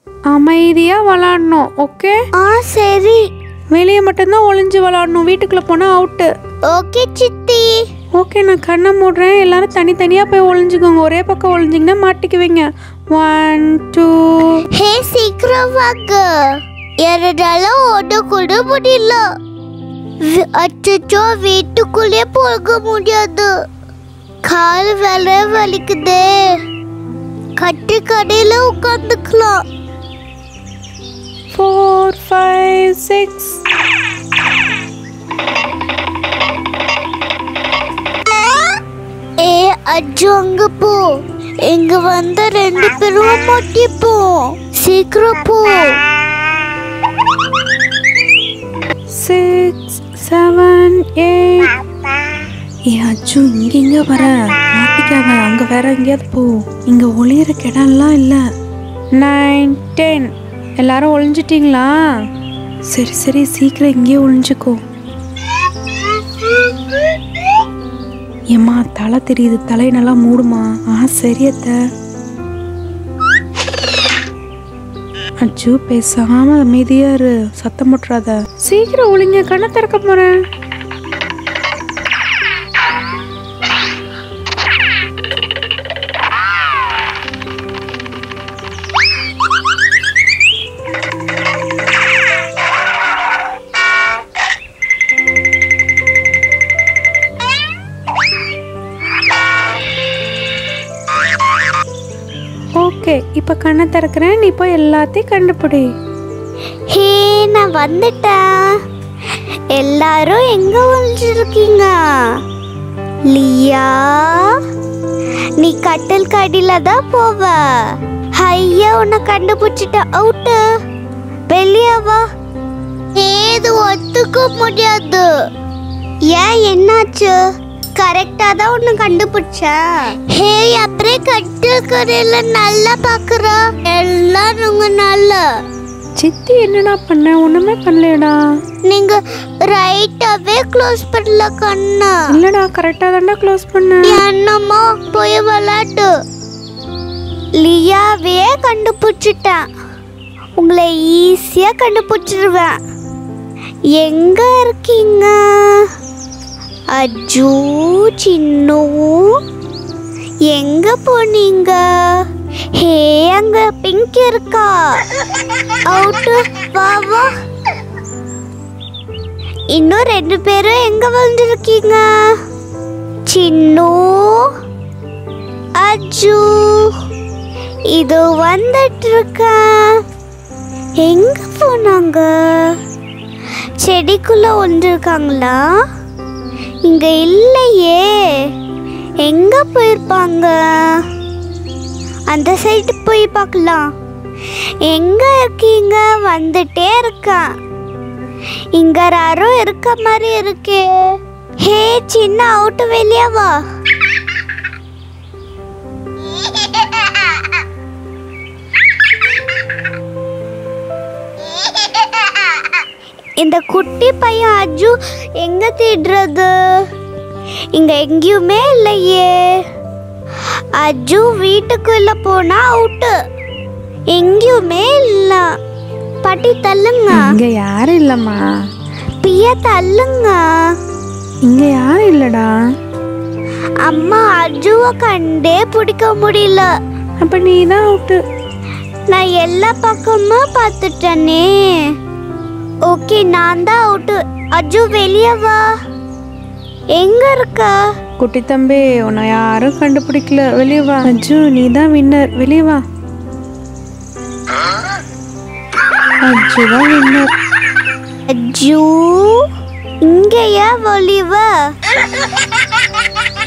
அமைதியா விளாடணும் ஓகே ஆ சரி வெளியே மட்டும்தான் ஒளிஞ்சு விளாடணும் வீட்டுக்குள்ள போனா அவுட்டு ஓகே சித்தி ஓகே நான் கண்ணை மூடுறேன் எல்லாரும் தனித்தனியாக போய் ஒளிஞ்சுக்கோங்க ஒரே பக்கம் ஒளிஞ்சிங்கன்னா மாட்டிக்குவீங்க ஒன் டூ ஹே சீக்கிரம் வாங்க என்னால ஓட கூட முடியல வி- அச்சச்சோ வீட்டுக்குள்ளே போக முடியாது கால் வேற வலிக்குதே கட்டு கடையில உட்காந்துக்கலாம் ஃபோர் ஃபைவ் சிக்ஸ் ஏ அஜு அங்க போ இங்க வந்த ரெண்டு பேரும் மாட்டிப்போம் சீக்கிரம் போ சிக்ஸ் செவன் எயிட் ஏ அச்சு இங்க இங்க வர மாட்டிக்காத அங்க வேற எங்கேயாவது போ இங்க ஒளியறக்கு இடம்லாம் இல்ல நைன் டென் எல்லாரும் ஒளிஞ்சிட்டீங்களா சரி சரி சீக்கிரம் இங்கேயே ஒளிஞ்சுக்கோ ஏம்மா தலை தெரியுது தலை நல்லா மூடுமா ஆ சரி அத்தை அச்சு பேசாம அமைதியா இரு சத்தம் போட்டுறாத சீக்கிரம் ஒளிங்க கண்ணை திறக்க போறேன் ஓகே இப்போ கண்ணை திறக்கிறேன் நீ போய் எல்லாத்தையும் கண்டுபிடி ஹே நான் வந்துட்டேன் எல்லாரும் எங்க ஒளிஞ்சிருக்கீங்க லியா நீ கட்டில் கடியில தான் போவ ஐயா உன்னை கண்டுபிடிச்சிட்ட அவுட்டு வெளியே வா ஏது ஒத்துக்க முடியாது ஏன் என்னாச்சு கரெக்டா தான் உன்னை கண்டுபிடிச்சேன் ஹே அப்படியே கட்டில் கடையில நல்லா பாக்குறா எல்லாம் உங்க நல்லா சித்தி என்னடா பண்ண ஒண்ணுமே பண்ணலடா நீங்க ரைட்டாவே க்ளோஸ் பண்ணல கண்ணா இல்லடா கரெக்டா தான்டா க்ளோஸ் பண்ண என்னமோ போய் விளையாட்டு லியாவே கண்டுபிடிச்சிட்டேன் உங்களை ஈஸியா கண்டுபிடிச்சிருவேன் எங்க இருக்கீங்க அஜு சின்னு எங்க போனீங்க ஹே அங்க பிங்க் இருக்கா அவுட்டு வா வா இன்னும் ரெண்டு பேரும் எங்க வந்திருக்கீங்க சின்னு அஜு இது வந்துட்டு இருக்கேன் எங்க போனாங்க செடிக்குள்ள ஒன்றிருக்காங்களா இங்க இல்லையே எங்க போயிருப்பாங்க அந்த சைடு போய் பார்க்கலாம் எங்க இருக்கீங்க வந்துட்டே இருக்கேன் இங்க யாரும் இருக்க மாதிரி இருக்கே ஹே சின்ன அவுட்டு வெளியே வா இந்த குட்டி பையன் அஜு எங்க தேடுறது இங்க எங்கேயுமே இல்லையே அஜு வீட்டுக்குள்ள போனா அவுட்டு எங்கேயுமே இல்ல பாட்டி தள்ளுங்க இங்க யாரும் இல்லம்மா பிய தள்ளுங்க இங்க யாரும் இல்லடா அம்மா அஜுவை கண்டே பிடிக்க முடியல அப்ப நீ தான் அவுட்டு நான் எல்லா பக்கமும் பார்த்துட்டேனே ஓகே நான் தான் அவுட்டு அஜு வெளியே வா எங்க இருக்க குட்டி தம்பி உன்னை யாரும் கண்டுபிடிக்கல வெளியே வா அஜு நீ தான் வின்னர் வெளியே வா அஜு தான் வின்னர் அஜு இங்கேயா ஒளிவ